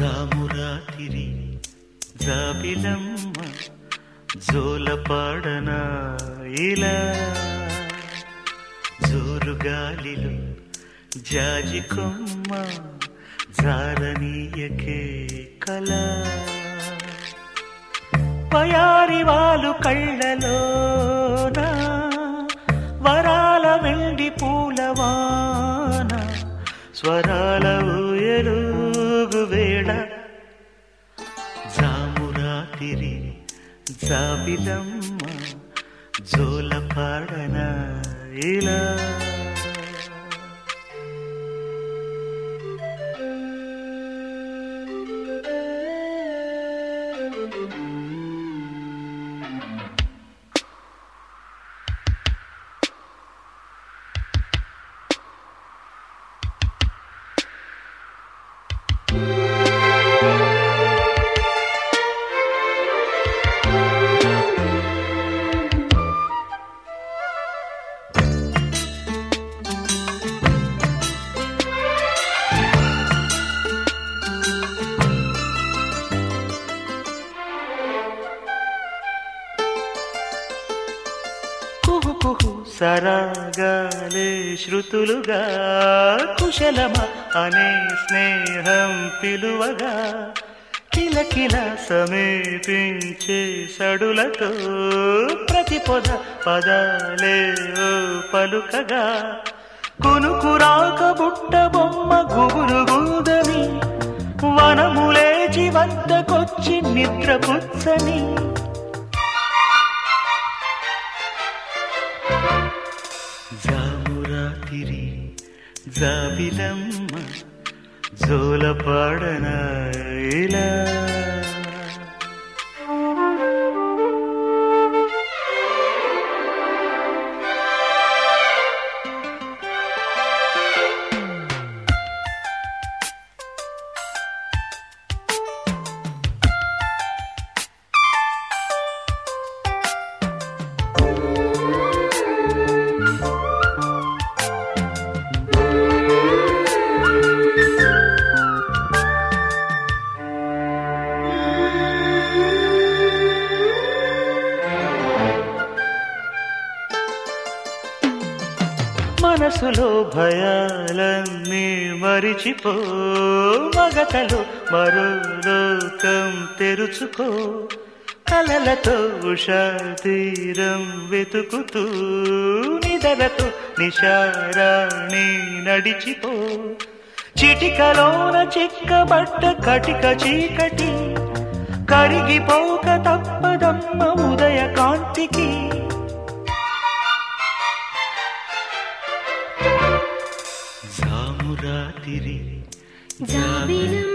జామురాతిరి జాబిలమ్మ జోలపాడన ఇలా జోరుగాలిలో జాజి కొమ్మ జారనీయకే కళ పయారి వాళ్ళు కళ్ళలోన వరాల వెండి పూలవాన స్వరాల ఊయలుగు వేళ జామురాతిరి జాబిలమ్మ జోలపాడన ఇలా కుహు కుహు సరాగాలే శృతులుగా కుశలమ అనే స్నేహం పిలువగా కిలకిల సమీపించే సడులతో ప్రతి పొద పదాలే ఓ పలుకగా కునుకురాక బుట్ట బొమ్మ గుబురు గూదని వనములేచి వద్దకొచ్చి నిద్రపుచ్చని జామురాతిరి జాబిలమ్మ జోలపాడన ఇలా మనసులో భయాలన్నీ మరిచిపో మగతలో మరో లోకం తెరుచుకో కలలతో ఉషా తీరం వెతుకుతూ నిదలతో నిషారాణి నడిచిపో చిటికలోన చిక్కబట్ట కటిక చీకటి కరిగిపోక తప్పదమ్మ ఉదయ కాంతికి జామురాతిరి జాబిలం